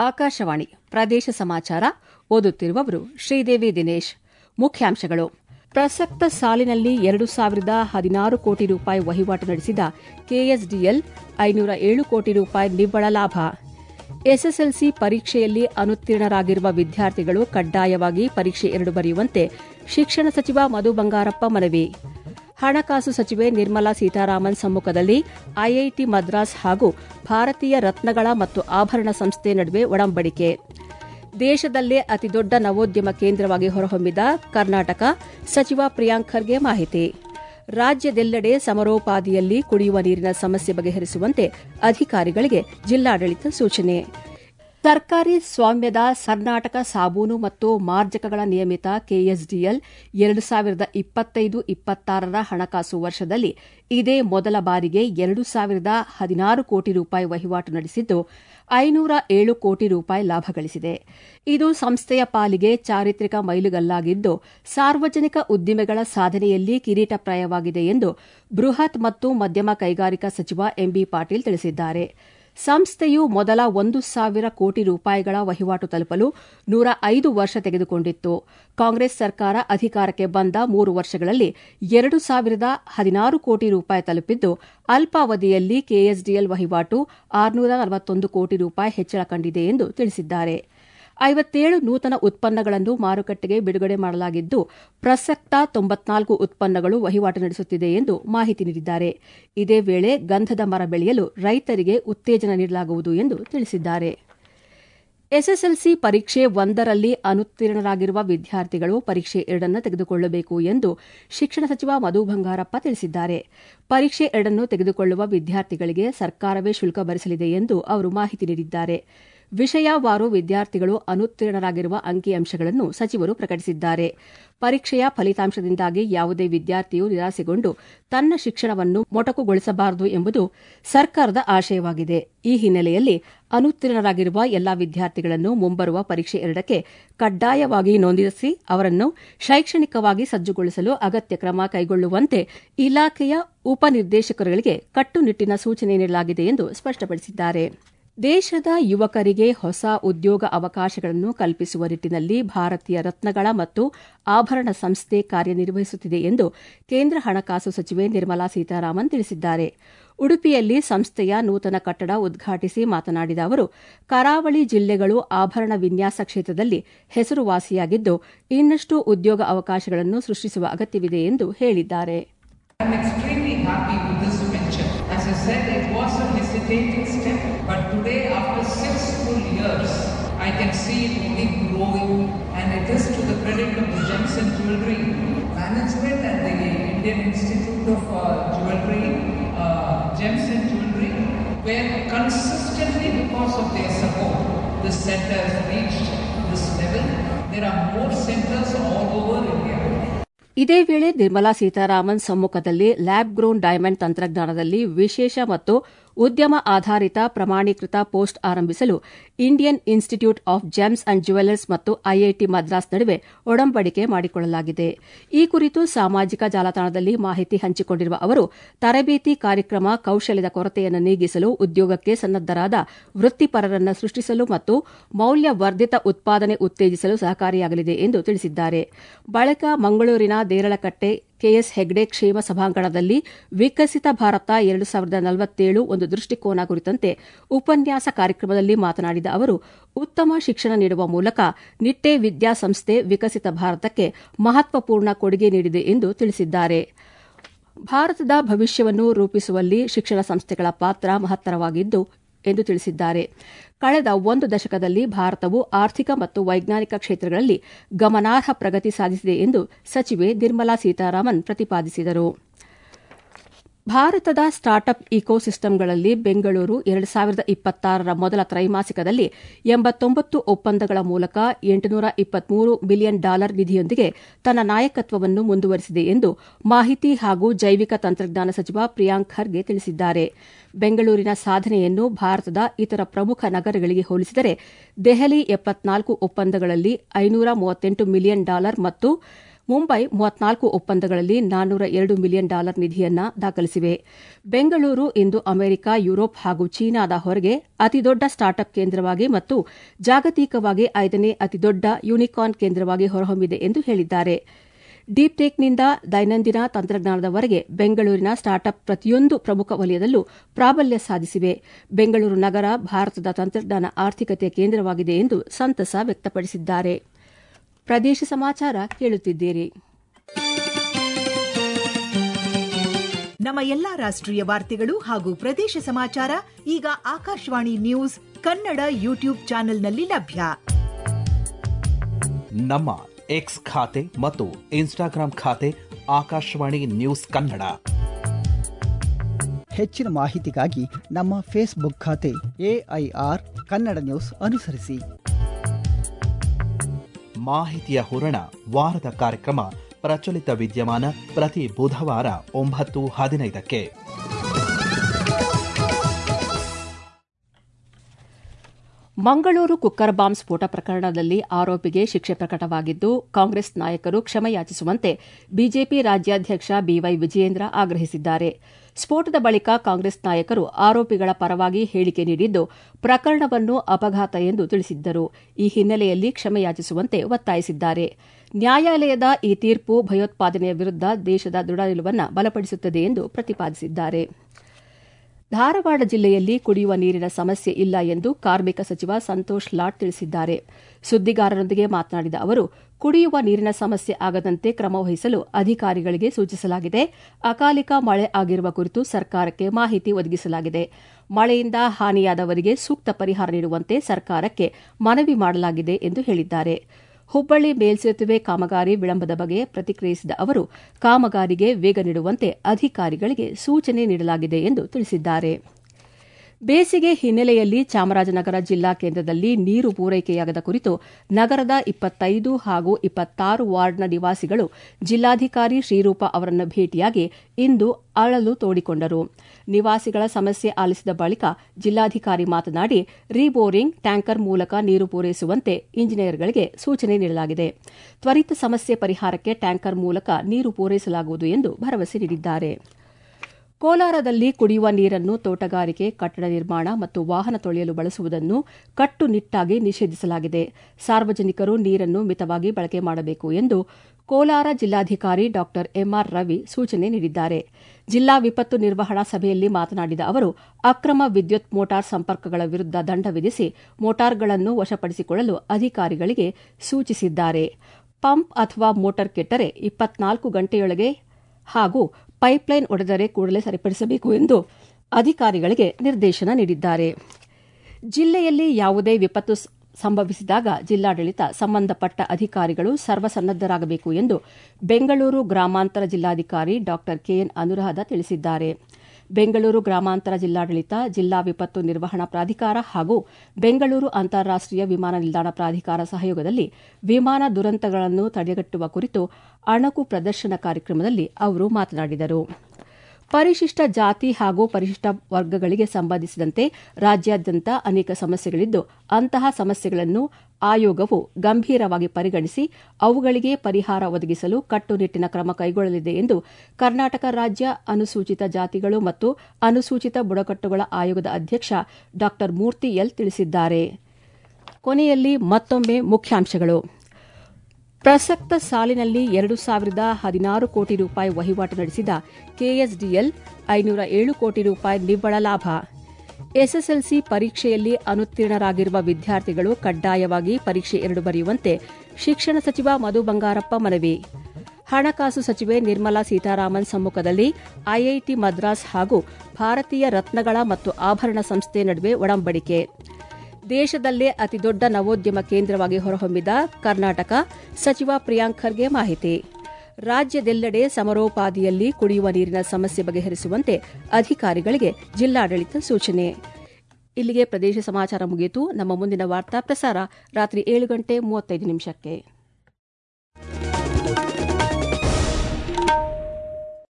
ಆಕಾಶವಾಣಿ ಪ್ರದೇಶ ಸಮಾಚಾರ ಓದುತ್ತಿರುವವರು ಶ್ರೀದೇವಿ ದಿನೇಶ್ ಮುಖ್ಯಾಂಶಗಳು ಪ್ರಸಕ್ತ ಸಾಲಿನಲ್ಲಿ ಎರಡು ಸಾವಿರದ ಹದಿನಾರು ಕೋಟಿ ರೂಪಾಯಿ ವಹಿವಾಟು ನಡೆಸಿದ ಕೆಎಸ್ಡಿಎಲ್ ಐನೂರ ಏಳು ಕೋಟಿ ರೂಪಾಯಿ ನಿವ್ವಳ ಲಾಭ ಎಸ್ಎಸ್ಎಲ್ಸಿ ಪರೀಕ್ಷೆಯಲ್ಲಿ ಅನುತ್ತೀರ್ಣರಾಗಿರುವ ವಿದ್ಯಾರ್ಥಿಗಳು ಕಡ್ಡಾಯವಾಗಿ ಪರೀಕ್ಷೆ ಎರಡು ಬರೆಯುವಂತೆ ಶಿಕ್ಷಣ ಸಚಿವ ಮಧು ಬಂಗಾರಪ್ಪ ಮನವಿ ಹಣಕಾಸು ಸಚಿವೆ ನಿರ್ಮಲಾ ಸೀತಾರಾಮನ್ ಸಮ್ಮುಖದಲ್ಲಿ ಐಐಟಿ ಮದ್ರಾಸ್ ಹಾಗೂ ಭಾರತೀಯ ರತ್ನಗಳ ಮತ್ತು ಆಭರಣ ಸಂಸ್ಥೆ ನಡುವೆ ಒಡಂಬಡಿಕೆ ದೇಶದಲ್ಲೇ ಅತಿದೊಡ್ಡ ನವೋದ್ಯಮ ಕೇಂದ್ರವಾಗಿ ಹೊರಹೊಮ್ಮಿದ ಕರ್ನಾಟಕ ಸಚಿವ ಪ್ರಿಯಾಂಕ್ ಖರ್ಗೆ ಮಾಹಿತಿ ರಾಜ್ಯದೆಲ್ಲೆಡೆ ಸಮರೋಪಾದಿಯಲ್ಲಿ ಕುಡಿಯುವ ನೀರಿನ ಸಮಸ್ಯೆ ಬಗೆಹರಿಸುವಂತೆ ಅಧಿಕಾರಿಗಳಿಗೆ ಜಿಲ್ಲಾಡಳಿತ ಸೂಚನೆ ಸರ್ಕಾರಿ ಸ್ವಾಮ್ಯದ ಕರ್ನಾಟಕ ಸಾಬೂನು ಮತ್ತು ಮಾರ್ಜಕಗಳ ನಿಯಮಿತ ಕೆಎಸ್ಡಿಎಲ್ ಎರಡು ಸಾವಿರದ ಇಪ್ಪತ್ತೈದು ಇಪ್ಪತ್ತಾರರ ಹಣಕಾಸು ವರ್ಷದಲ್ಲಿ ಇದೇ ಮೊದಲ ಬಾರಿಗೆ ಎರಡು ಸಾವಿರದ ಹದಿನಾರು ಕೋಟಿ ರೂಪಾಯಿ ವಹಿವಾಟು ನಡೆಸಿದ್ದು ಐನೂರ ಏಳು ಕೋಟಿ ರೂಪಾಯಿ ಲಾಭ ಗಳಿಸಿದೆ ಇದು ಸಂಸ್ಥೆಯ ಪಾಲಿಗೆ ಚಾರಿತ್ರಿಕ ಮೈಲುಗಲ್ಲಾಗಿದ್ದು ಸಾರ್ವಜನಿಕ ಉದ್ದಿಮೆಗಳ ಸಾಧನೆಯಲ್ಲಿ ಕಿರೀಟಪ್ರಾಯವಾಗಿದೆ ಎಂದು ಬೃಹತ್ ಮತ್ತು ಮಧ್ಯಮ ಕೈಗಾರಿಕಾ ಸಚಿವ ಎಂಬಿ ಪಾಟೀಲ್ ತಿಳಿಸಿದ್ದಾರೆ ಸಂಸ್ಥೆಯು ಮೊದಲ ಒಂದು ಸಾವಿರ ಕೋಟಿ ರೂಪಾಯಿಗಳ ವಹಿವಾಟು ತಲುಪಲು ನೂರ ಐದು ವರ್ಷ ತೆಗೆದುಕೊಂಡಿತ್ತು ಕಾಂಗ್ರೆಸ್ ಸರ್ಕಾರ ಅಧಿಕಾರಕ್ಕೆ ಬಂದ ಮೂರು ವರ್ಷಗಳಲ್ಲಿ ಎರಡು ಸಾವಿರದ ಹದಿನಾರು ಕೋಟಿ ರೂಪಾಯಿ ತಲುಪಿದ್ದು ಅಲ್ಪಾವಧಿಯಲ್ಲಿ ಕೆಎಸ್ಡಿಎಲ್ ವಹಿವಾಟು ಆರುನೂರ ನಲವತ್ತೊಂದು ಕೋಟಿ ರೂಪಾಯಿ ಹೆಚ್ಚಳ ಕಂಡಿದೆ ಎಂದು ತಿಳಿಸಿದ್ದಾರೆ ಐವತ್ತೇಳು ನೂತನ ಉತ್ಪನ್ನಗಳನ್ನು ಮಾರುಕಟ್ಟೆಗೆ ಬಿಡುಗಡೆ ಮಾಡಲಾಗಿದ್ದು ಪ್ರಸಕ್ತ ತೊಂಬತ್ನಾಲ್ಕು ಉತ್ಪನ್ನಗಳು ವಹಿವಾಟು ನಡೆಸುತ್ತಿದೆ ಎಂದು ಮಾಹಿತಿ ನೀಡಿದ್ದಾರೆ ಇದೇ ವೇಳೆ ಗಂಧದ ಮರ ಬೆಳೆಯಲು ರೈತರಿಗೆ ಉತ್ತೇಜನ ನೀಡಲಾಗುವುದು ಎಂದು ತಿಳಿಸಿದ್ದಾರೆ ಎಸ್ಎಸ್ಎಲ್ಸಿ ಪರೀಕ್ಷೆ ಒಂದರಲ್ಲಿ ಅನುತ್ತೀರ್ಣರಾಗಿರುವ ವಿದ್ಯಾರ್ಥಿಗಳು ಪರೀಕ್ಷೆ ಎರಡನ್ನು ತೆಗೆದುಕೊಳ್ಳಬೇಕು ಎಂದು ಶಿಕ್ಷಣ ಸಚಿವ ಮಧು ಬಂಗಾರಪ್ಪ ತಿಳಿಸಿದ್ದಾರೆ ಪರೀಕ್ಷೆ ಎರಡನ್ನು ತೆಗೆದುಕೊಳ್ಳುವ ವಿದ್ಯಾರ್ಥಿಗಳಿಗೆ ಸರ್ಕಾರವೇ ಶುಲ್ಕ ಭರಿಸಲಿದೆ ಎಂದು ಅವರು ಮಾಹಿತಿ ನೀಡಿದ್ದಾರೆ ವಿಷಯವಾರು ವಿದ್ಯಾರ್ಥಿಗಳು ಅನುತ್ತೀರ್ಣರಾಗಿರುವ ಅಂಕಿಅಂಶಗಳನ್ನು ಸಚಿವರು ಪ್ರಕಟಿಸಿದ್ದಾರೆ ಪರೀಕ್ಷೆಯ ಫಲಿತಾಂಶದಿಂದಾಗಿ ಯಾವುದೇ ವಿದ್ಯಾರ್ಥಿಯು ನಿರಾಸೆಗೊಂಡು ತನ್ನ ಶಿಕ್ಷಣವನ್ನು ಮೊಟಕುಗೊಳಿಸಬಾರದು ಎಂಬುದು ಸರ್ಕಾರದ ಆಶಯವಾಗಿದೆ ಈ ಹಿನ್ನೆಲೆಯಲ್ಲಿ ಅನುತ್ತೀರ್ಣರಾಗಿರುವ ಎಲ್ಲಾ ವಿದ್ಯಾರ್ಥಿಗಳನ್ನು ಮುಂಬರುವ ಪರೀಕ್ಷೆ ಎರಡಕ್ಕೆ ಕಡ್ಡಾಯವಾಗಿ ನೋಂದಾಯಿಸಿ ಅವರನ್ನು ಶೈಕ್ಷಣಿಕವಾಗಿ ಸಜ್ಜುಗೊಳಿಸಲು ಅಗತ್ಯ ಕ್ರಮ ಕೈಗೊಳ್ಳುವಂತೆ ಇಲಾಖೆಯ ಉಪನಿರ್ದೇಶಕರುಗಳಿಗೆ ಕಟ್ಟುನಿಟ್ಟಿನ ಸೂಚನೆ ನೀಡಲಾಗಿದೆ ಎಂದು ಸ್ಪಷ್ಟಪಡಿಸಿದ್ದಾರೆ ದೇಶದ ಯುವಕರಿಗೆ ಹೊಸ ಉದ್ಯೋಗ ಅವಕಾಶಗಳನ್ನು ಕಲ್ಪಿಸುವ ನಿಟ್ಟಿನಲ್ಲಿ ಭಾರತೀಯ ರತ್ನಗಳ ಮತ್ತು ಆಭರಣ ಸಂಸ್ಥೆ ಕಾರ್ಯನಿರ್ವಹಿಸುತ್ತಿದೆ ಎಂದು ಕೇಂದ್ರ ಹಣಕಾಸು ಸಚಿವೆ ನಿರ್ಮಲಾ ಸೀತಾರಾಮನ್ ತಿಳಿಸಿದ್ದಾರೆ ಉಡುಪಿಯಲ್ಲಿ ಸಂಸ್ಥೆಯ ನೂತನ ಕಟ್ಟಡ ಉದ್ಘಾಟಿಸಿ ಮಾತನಾಡಿದ ಅವರು ಕರಾವಳಿ ಜಿಲ್ಲೆಗಳು ಆಭರಣ ವಿನ್ಯಾಸ ಕ್ಷೇತ್ರದಲ್ಲಿ ಹೆಸರುವಾಸಿಯಾಗಿದ್ದು ಇನ್ನಷ್ಟು ಉದ್ಯೋಗ ಅವಕಾಶಗಳನ್ನು ಸೃಷ್ಟಿಸುವ ಅಗತ್ಯವಿದೆ ಎಂದು ಹೇಳಿದ್ದಾರೆ I'm extremely happy with this venture. As I said, it was a hesitating step, but today, after six full years, I can see it only growing, and it is to the credit of the Gems and Jewelry Management and the Indian Institute of uh, Jewelry, uh, Gems and Jewelry, where consistently, because of their support, this center has reached this level. There are more centers all over India. ಇದೇ ವೇಳೆ ನಿರ್ಮಲಾ ಸೀತಾರಾಮನ್ ಸಮ್ಮುಖದಲ್ಲಿ lab grown diamond ತಂತ್ರಜ್ಞಾನದಲ್ಲಿ ವಿಶೇಷ ಮತ್ತು ಉದ್ಯಮ ಆಧಾರಿತ ಪ್ರಮಾಣೀಕೃತ post ಆರಂಭಿಸಲು Indian institute of gems and jewellers ಮತ್ತು ಐಐಟಿ ಮದ್ರಾಸ್ ನಡುವೆ ಒಡಂಬಡಿಕೆ ಮಾಡಿಕೊಳ್ಳಲಾಗಿದೆ ಈ ಕುರಿತು ಸಾಮಾಜಿಕ ಜಾಲತಾಣದಲ್ಲಿ ಮಾಹಿತಿ ಹಂಚಿಕೊಂಡಿರುವ ಅವರು ತರಬೇತಿ ಕಾರ್ಯಕ್ರಮ ಕೌಶಲ್ಯದ ಕೊರತೆಯನ್ನು ನೀಗಿಸಲು ಉದ್ಯೋಗಕ್ಕೆ ಸನ್ನದ್ದರಾದ ವೃತ್ತಿಪರರನ್ನು ಸೃಷ್ಟಿಸಲು ಮತ್ತು ಮೌಲ್ಯವರ್ಧಿತ ಉತ್ಪಾದನೆ ಉತ್ತೇಜಿಸಲು ಸಹಕಾರಿಯಾಗಲಿದೆ ಎಂದು ತಿಳಿಸಿದ್ದಾರೆ ಬಳಿಕ ಮಂಗಳೂರಿನ ದೇರಳಕಟ್ಟೆ ಕೆಎಸ್ ಹೆಗ್ಡೆ ಕ್ಷೇಮ ಸಭಾಂಗಣದಲ್ಲಿ ವಿಕಸಿತ ಭಾರತ ಎರಡು ಸಾವಿರದ ನಲವತ್ತೇಳು ಒಂದು ದೃಷ್ಟಿಕೋನ ಕುರಿತಂತೆ ಉಪನ್ಯಾಸ ಕಾರ್ಯಕ್ರಮದಲ್ಲಿ ಮಾತನಾಡಿದ ಅವರು ಉತ್ತಮ ಶಿಕ್ಷಣ ನೀಡುವ ಮೂಲಕ ನಿಟ್ಟೆ ವಿದ್ಯಾಸಂಸ್ಥೆ ವಿಕಸಿತ ಭಾರತಕ್ಕೆ ಮಹತ್ವಪೂರ್ಣ ಕೊಡುಗೆ ನೀಡಿದೆ ಎಂದು ತಿಳಿಸಿದ್ದಾರೆ ಭಾರತದ ಭವಿಷ್ಯವನ್ನು ರೂಪಿಸುವಲ್ಲಿ ಶಿಕ್ಷಣ ಸಂಸ್ಥೆಗಳ ಪಾತ್ರ ಮಹತ್ತರವಾಗಿದ್ದು ಎಂದು ತಿಳಿಸಿದ್ದಾರೆ ಕಳೆದ ಒಂದು ದಶಕದಲ್ಲಿ ಭಾರತವು ಆರ್ಥಿಕ ಮತ್ತು ವೈಜ್ಞಾನಿಕ ಕ್ಷೇತ್ರಗಳಲ್ಲಿ ಗಮನಾರ್ಹ ಪ್ರಗತಿ ಸಾಧಿಸಿದೆ ಎಂದು ಸಚಿವೆ ನಿರ್ಮಲಾ ಸೀತಾರಾಮನ್ ಪ್ರತಿಪಾದಿಸಿದರು ಭಾರತದ ಸ್ಟಾರ್ಟ್ಅಪ್ ಇಕೋಸಿಸ್ಟಂಗಳಲ್ಲಿ ಬೆಂಗಳೂರು ಎರಡು ಸಾವಿರದ ಇಪ್ಪತ್ತಾರರ ಮೊದಲ ತ್ರೈಮಾಸಿಕದಲ್ಲಿ ಎಂಬತ್ತೊಂಬತ್ತು ಒಪ್ಪಂದಗಳ ಮೂಲಕ ಎಂಟುನೂರ ಇಪ್ಪತ್ಮೂರು ಬಿಲಿಯನ್ ಡಾಲರ್ ನಿಧಿಯೊಂದಿಗೆ ತನ್ನ ನಾಯಕತ್ವವನ್ನು ಮುಂದುವರೆಸಿದೆ ಎಂದು ಮಾಹಿತಿ ಹಾಗೂ ಜೈವಿಕ ತಂತ್ರಜ್ಞಾನ ಸಚಿವ ಪ್ರಿಯಾಂಕ್ ಖರ್ಗೆ ತಿಳಿಸಿದ್ದಾರೆ ಬೆಂಗಳೂರಿನ ಸಾಧನೆಯನ್ನು ಭಾರತದ ಇತರ ಪ್ರಮುಖ ನಗರಗಳಿಗೆ ಹೋಲಿಸಿದರೆ ದೆಹಲಿ ಎಪ್ಪತ್ನಾಲ್ಕು ಒಪ್ಪಂದಗಳಲ್ಲಿ ಐನೂರ ಮೂವತ್ತೆಂಟು ಮಿಲಿಯನ್ ಡಾಲರ್ ಮತ್ತು ಮುಂಬೈ ಮೂವತ್ನಾಲ್ಕು ಒಪ್ಪಂದಗಳಲ್ಲಿ ನಾನ್ನೂರ ಎರಡು ಮಿಲಿಯನ್ ಡಾಲರ್ ನಿಧಿಯನ್ನ ದಾಖಲಿಸಿವೆ ಬೆಂಗಳೂರು ಇಂದು ಅಮೆರಿಕ ಯುರೋಪ್ ಹಾಗೂ ಚೀನಾದ ಹೊರಗೆ ಅತಿದೊಡ್ಡ ಸ್ಟಾರ್ಟ್ಅಪ್ ಕೇಂದ್ರವಾಗಿ ಮತ್ತು ಜಾಗತಿಕವಾಗಿ ಐದನೇ ಅತಿದೊಡ್ಡ ಯೂನಿಕಾರ್ನ್ ಕೇಂದ್ರವಾಗಿ ಹೊರಹೊಮ್ಮಿದೆ ಎಂದು ಹೇಳಿದ್ದಾರೆ ಡೀಪ್ ಟೆಕ್ನಿಂದ ದೈನಂದಿನ ತಂತ್ರಜ್ಞಾನದವರೆಗೆ ಬೆಂಗಳೂರಿನ ಸ್ಟಾರ್ಟ್ಅಪ್ ಪ್ರತಿಯೊಂದು ಪ್ರಮುಖ ವಲಯದಲ್ಲೂ ಪ್ರಾಬಲ್ಯ ಸಾಧಿಸಿವೆ ಬೆಂಗಳೂರು ನಗರ ಭಾರತದ ತಂತ್ರಜ್ಞಾನ ಆರ್ಥಿಕತೆಯ ಕೇಂದ್ರವಾಗಿದೆ ಎಂದು ಸಂತಸ ವ್ಯಕ್ತಪಡಿಸಿದ್ದಾರೆ ಪ್ರದೇಶ ಸಮಾಚಾರ ಕೇಳುತ್ತಿದ್ದೀರಿ ನಮ್ಮ ಎಲ್ಲಾ ರಾಷ್ಟ್ರೀಯ ವಾರ್ತೆಗಳು ಹಾಗೂ ಪ್ರದೇಶ ಸಮಾಚಾರ ಈಗ ಆಕಾಶವಾಣಿ ನ್ಯೂಸ್ ಕನ್ನಡ ಯೂಟ್ಯೂಬ್ ಚಾನೆಲ್ನಲ್ಲಿ ಲಭ್ಯ ನಮ್ಮ ಎಕ್ಸ್ ಖಾತೆ ಮತ್ತು ಇನ್ಸ್ಟಾಗ್ರಾಂ ಖಾತೆ ಆಕಾಶವಾಣಿ ನ್ಯೂಸ್ ಕನ್ನಡ ಹೆಚ್ಚಿನ ಮಾಹಿತಿಗಾಗಿ ನಮ್ಮ ಫೇಸ್ಬುಕ್ ಖಾತೆ ಎಐಆರ್ ಕನ್ನಡ ನ್ಯೂಸ್ ಅನುಸರಿಸಿ ಮಾಹಿತಿಯ ಹೂರಣ ವಾರದ ಕಾರ್ಯಕ್ರಮ ಪ್ರಚಲಿತ ವಿದ್ಯಮಾನ ಪ್ರತಿ ಬುಧವಾರ ಒಂಬತ್ತು ಹದಿನೈದಕ್ಕೆ ಮಂಗಳೂರು ಕುಕ್ಕರ್ ಬಾಂಬ್ ಸ್ಫೋಟ ಪ್ರಕರಣದಲ್ಲಿ ಆರೋಪಿಗೆ ಶಿಕ್ಷೆ ಪ್ರಕಟವಾಗಿದ್ದು ಕಾಂಗ್ರೆಸ್ ನಾಯಕರು ಕ್ಷಮೆಯಾಚಿಸುವಂತೆ ಬಿಜೆಪಿ ರಾಜ್ಯಾಧ್ಯಕ್ಷ ಬಿವೈ ವಿಜಯೇಂದ್ರ ಆಗ್ರಹಿಸಿದ್ದಾರೆ ಸ್ಫೋಟದ ಬಳಿಕ ಕಾಂಗ್ರೆಸ್ ನಾಯಕರು ಆರೋಪಿಗಳ ಪರವಾಗಿ ಹೇಳಿಕೆ ನೀಡಿದ್ದು ಪ್ರಕರಣವನ್ನು ಅಪಘಾತ ಎಂದು ತಿಳಿಸಿದ್ದರು ಈ ಹಿನ್ನೆಲೆಯಲ್ಲಿ ಕ್ಷಮೆಯಾಚಿಸುವಂತೆ ಒತ್ತಾಯಿಸಿದ್ದಾರೆ ನ್ಯಾಯಾಲಯದ ಈ ತೀರ್ಪು ಭಯೋತ್ಪಾದನೆಯ ವಿರುದ್ಧ ದೇಶದ ದೃಢ ನಿಲುವನ್ನು ಬಲಪಡಿಸುತ್ತದೆ ಎಂದು ಪ್ರತಿಪಾದಿಸಿದ್ದಾರೆ ಧಾರವಾಡ ಜಿಲ್ಲೆಯಲ್ಲಿ ಕುಡಿಯುವ ನೀರಿನ ಸಮಸ್ಯೆ ಇಲ್ಲ ಎಂದು ಕಾರ್ಮಿಕ ಸಚಿವ ಸಂತೋಷ್ ಲಾಡ್ ತಿಳಿಸಿದ್ದಾರೆ ಸುದ್ದಿಗಾರರೊಂದಿಗೆ ಮಾತನಾಡಿದ ಅವರು ಕುಡಿಯುವ ನೀರಿನ ಸಮಸ್ಯೆ ಆಗದಂತೆ ಕ್ರಮ ವಹಿಸಲು ಅಧಿಕಾರಿಗಳಿಗೆ ಸೂಚಿಸಲಾಗಿದೆ ಅಕಾಲಿಕ ಮಳೆ ಆಗಿರುವ ಕುರಿತು ಸರ್ಕಾರಕ್ಕೆ ಮಾಹಿತಿ ಒದಗಿಸಲಾಗಿದೆ ಮಳೆಯಿಂದ ಹಾನಿಯಾದವರಿಗೆ ಸೂಕ್ತ ಪರಿಹಾರ ನೀಡುವಂತೆ ಸರ್ಕಾರಕ್ಕೆ ಮನವಿ ಮಾಡಲಾಗಿದೆ ಎಂದು ಹೇಳಿದ್ದಾರೆ ಹುಬ್ಬಳ್ಳಿ ಮೇಲ್ಸೇತುವೆ ಕಾಮಗಾರಿ ವಿಳಂಬದ ಬಗ್ಗೆ ಪ್ರತಿಕ್ರಿಯಿಸಿದ ಅವರು ಕಾಮಗಾರಿಗೆ ವೇಗ ನೀಡುವಂತೆ ಅಧಿಕಾರಿಗಳಿಗೆ ಸೂಚನೆ ನೀಡಲಾಗಿದೆ ಎಂದು ತಿಳಿಸಿದ್ದಾರೆ ಬೇಸಿಗೆ ಹಿನ್ನೆಲೆಯಲ್ಲಿ ಚಾಮರಾಜನಗರ ಜಿಲ್ಲಾ ಕೇಂದ್ರದಲ್ಲಿ ನೀರು ಪೂರೈಕೆಯಾಗದ ಕುರಿತು ನಗರದ ಇಪ್ಪತ್ತೈದು ಹಾಗೂ ಇಪ್ಪತ್ತಾರು ವಾರ್ಡ್ನ ನಿವಾಸಿಗಳು ಜಿಲ್ಲಾಧಿಕಾರಿ ಶ್ರೀರೂಪ ಅವರನ್ನು ಭೇಟಿಯಾಗಿ ಇಂದು ಅಳಲು ತೋಡಿಕೊಂಡರು ನಿವಾಸಿಗಳ ಸಮಸ್ಯೆ ಆಲಿಸಿದ ಬಳಿಕ ಜಿಲ್ಲಾಧಿಕಾರಿ ಮಾತನಾಡಿ ರೀಬೋರಿಂಗ್ ಟ್ಯಾಂಕರ್ ಮೂಲಕ ನೀರು ಪೂರೈಸುವಂತೆ ಇಂಜಿನಿಯರ್ಗಳಿಗೆ ಸೂಚನೆ ನೀಡಲಾಗಿದೆ ತ್ವರಿತ ಸಮಸ್ಯೆ ಪರಿಹಾರಕ್ಕೆ ಟ್ಯಾಂಕರ್ ಮೂಲಕ ನೀರು ಪೂರೈಸಲಾಗುವುದು ಎಂದು ಭರವಸೆ ನೀಡಿದ್ದಾರೆ ಕೋಲಾರದಲ್ಲಿ ಕುಡಿಯುವ ನೀರನ್ನು ತೋಟಗಾರಿಕೆ ಕಟ್ಟಡ ನಿರ್ಮಾಣ ಮತ್ತು ವಾಹನ ತೊಳೆಯಲು ಬಳಸುವುದನ್ನು ಕಟ್ಟುನಿಟ್ಟಾಗಿ ನಿಷೇಧಿಸಲಾಗಿದೆ ಸಾರ್ವಜನಿಕರು ನೀರನ್ನು ಮಿತವಾಗಿ ಬಳಕೆ ಮಾಡಬೇಕು ಎಂದು ಕೋಲಾರ ಜಿಲ್ಲಾಧಿಕಾರಿ ಡಾ ಎಂಆರ್ ರವಿ ಸೂಚನೆ ನೀಡಿದ್ದಾರೆ ಜಿಲ್ಲಾ ವಿಪತ್ತು ನಿರ್ವಹಣಾ ಸಭೆಯಲ್ಲಿ ಮಾತನಾಡಿದ ಅವರು ಅಕ್ರಮ ವಿದ್ಯುತ್ ಮೋಟಾರ್ ಸಂಪರ್ಕಗಳ ವಿರುದ್ಧ ದಂಡ ವಿಧಿಸಿ ಮೋಟಾರ್ಗಳನ್ನು ವಶಪಡಿಸಿಕೊಳ್ಳಲು ಅಧಿಕಾರಿಗಳಿಗೆ ಸೂಚಿಸಿದ್ದಾರೆ ಪಂಪ್ ಅಥವಾ ಮೋಟಾರ್ ಕೆಟ್ಟರೆ ಇಪ್ಪತ್ನಾಲ್ಕು ಗಂಟೆಯೊಳಗೆ ಹಾಗೂ ಪೈಪ್ಲೈನ್ ಒಡೆದರೆ ಕೂಡಲೇ ಸರಿಪಡಿಸಬೇಕು ಎಂದು ಅಧಿಕಾರಿಗಳಿಗೆ ನಿರ್ದೇಶನ ನೀಡಿದ್ದಾರೆ ಜಿಲ್ಲೆಯಲ್ಲಿ ಯಾವುದೇ ವಿಪತ್ತು ಸಂಭವಿಸಿದಾಗ ಜಿಲ್ಲಾಡಳಿತ ಸಂಬಂಧಪಟ್ಟ ಅಧಿಕಾರಿಗಳು ಸರ್ವಸನ್ನದ್ದರಾಗಬೇಕು ಎಂದು ಬೆಂಗಳೂರು ಗ್ರಾಮಾಂತರ ಜಿಲ್ಲಾಧಿಕಾರಿ ಡಾ ಕೆಎನ್ ಅನುರಾಧ ತಿಳಿಸಿದ್ದಾರೆ ಬೆಂಗಳೂರು ಗ್ರಾಮಾಂತರ ಜಿಲ್ಲಾಡಳಿತ ಜಿಲ್ಲಾ ವಿಪತ್ತು ನಿರ್ವಹಣಾ ಪ್ರಾಧಿಕಾರ ಹಾಗೂ ಬೆಂಗಳೂರು ಅಂತಾರಾಷ್ಟೀಯ ವಿಮಾನ ನಿಲ್ದಾಣ ಪ್ರಾಧಿಕಾರ ಸಹಯೋಗದಲ್ಲಿ ವಿಮಾನ ದುರಂತಗಳನ್ನು ತಡೆಗಟ್ಟುವ ಕುರಿತು ಅಣಕು ಪ್ರದರ್ಶನ ಕಾರ್ಯಕ್ರಮದಲ್ಲಿ ಅವರು ಮಾತನಾಡಿದರು ಪರಿಶಿಷ್ಟ ಜಾತಿ ಹಾಗೂ ಪರಿಶಿಷ್ಟ ವರ್ಗಗಳಿಗೆ ಸಂಬಂಧಿಸಿದಂತೆ ರಾಜ್ಯಾದ್ಯಂತ ಅನೇಕ ಸಮಸ್ಯೆಗಳಿದ್ದು ಅಂತಹ ಸಮಸ್ಯೆಗಳನ್ನು ಆಯೋಗವು ಗಂಭೀರವಾಗಿ ಪರಿಗಣಿಸಿ ಅವುಗಳಿಗೆ ಪರಿಹಾರ ಒದಗಿಸಲು ಕಟ್ಟುನಿಟ್ಟಿನ ಕ್ರಮ ಕೈಗೊಳ್ಳಲಿದೆ ಎಂದು ಕರ್ನಾಟಕ ರಾಜ್ಯ ಅನುಸೂಚಿತ ಜಾತಿಗಳು ಮತ್ತು ಅನುಸೂಚಿತ ಬುಡಕಟ್ಟುಗಳ ಆಯೋಗದ ಅಧ್ಯಕ್ಷ ಡಾ ಮೂರ್ತಿ ಎಲ್ ತಿಳಿಸಿದ್ದಾರೆ ಕೊನೆಯಲ್ಲಿ ಮತ್ತೊಮ್ಮೆ ಮುಖ್ಯಾಂಶಗಳು ಪ್ರಸಕ್ತ ಸಾಲಿನಲ್ಲಿ ಎರಡು ಸಾವಿರದ ಹದಿನಾರು ಕೋಟಿ ರೂಪಾಯಿ ವಹಿವಾಟು ನಡೆಸಿದ ಕೆಎಸ್ಡಿಎಲ್ ಐನೂರ ಏಳು ಕೋಟಿ ರೂಪಾಯಿ ನಿವ್ವಳ ಲಾಭ ಎಸ್ಎಸ್ಎಲ್ಸಿ ಪರೀಕ್ಷೆಯಲ್ಲಿ ಅನುತ್ತೀರ್ಣರಾಗಿರುವ ವಿದ್ಯಾರ್ಥಿಗಳು ಕಡ್ಡಾಯವಾಗಿ ಪರೀಕ್ಷೆ ಎರಡು ಬರೆಯುವಂತೆ ಶಿಕ್ಷಣ ಸಚಿವ ಮಧು ಬಂಗಾರಪ್ಪ ಮನವಿ ಹಣಕಾಸು ಸಚಿವೆ ನಿರ್ಮಲಾ ಸೀತಾರಾಮನ್ ಸಮ್ಮುಖದಲ್ಲಿ ಐಐಟಿ ಮದ್ರಾಸ್ ಹಾಗೂ ಭಾರತೀಯ ರತ್ನಗಳ ಮತ್ತು ಆಭರಣ ಸಂಸ್ಥೆ ನಡುವೆ ಒಡಂಬಡಿಕೆ ದೇಶದಲ್ಲೇ ಅತಿದೊಡ್ಡ ನವೋದ್ಯಮ ಕೇಂದ್ರವಾಗಿ ಹೊರಹೊಮ್ಮಿದ ಕರ್ನಾಟಕ ಸಚಿವ ಪ್ರಿಯಾಂಕ್ ಖರ್ಗೆ ಮಾಹಿತಿ ರಾಜ್ಯದೆಲ್ಲೆಡೆ ಸಮರೋಪಾದಿಯಲ್ಲಿ ಕುಡಿಯುವ ನೀರಿನ ಸಮಸ್ಯೆ ಬಗೆಹರಿಸುವಂತೆ ಅಧಿಕಾರಿಗಳಿಗೆ ಜಿಲ್ಲಾಡಳಿತ ಸೂಚನೆ ಇಲ್ಲಿಗೆ ಪ್ರದೇಶ ಸಮಾಚಾರ ಮುಗಿಯಿತು ನಮ್ಮ ಮುಂದಿನ ವಾರ್ತಾ ಪ್ರಸಾರ ರಾತ್ರಿ ಏಳು ಗಂಟೆ ಮೂವತ್ತೈದು ನಿಮಿಷಕ್ಕೆ